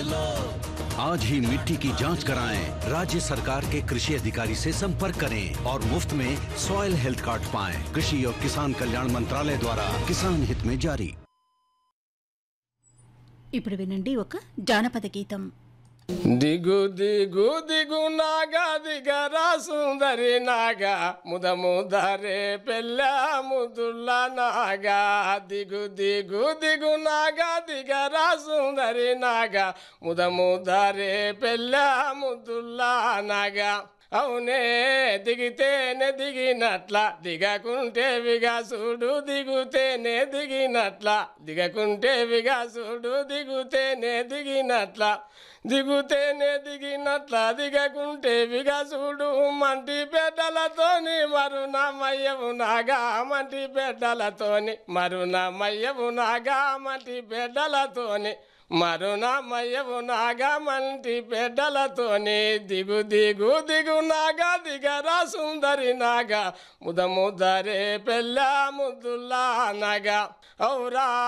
लो आज ही मिट्टी की जांच कराएं राज्य सरकार के कृषि अधिकारी से संपर्क करें और मुफ्त में सॉइल हेल्थ कार्ड पाएं कृषि और किसान कल्याण मंत्रालय द्वारा किसान हित में जारी ఇప్పుడు వినండి ఒక జానపద గీతం దిగు దిగు దిగు నాగా దిగరా సుందరి నాగా ముద ముదరే పెళ్ళ ముదుల నాగా దిగు దిగు దిగు నాగా దిగరా సుందరి నాగా ముద ముదరే పెళ్ళ ముదుల నాగా అవునే దిగితేనే దిగినట్ల దిగకుంటే విగాసుడు దిగుతేనే దిగినట్ల దిగకుంటే విగాసుడు దిగుతేనే దిగినట్ల దిగుతేనే దిగినట్ల దిగకుంటే విగాసుడు మంటి బిడ్డలతోని మరునమయ్యవు నాగా మంటి బిడ్డలతోని మరునమయ్యవు నాగా మంటి బిడ్డలతోని మరునమయ్యవు నాగా మంటి బిడ్డలతోని దిగు దిగు దిగు నాగా దిగరా సుందరి నాగా ముద ముదరే పెళ్ళ ముద్దుల్లా నాగా ఔరా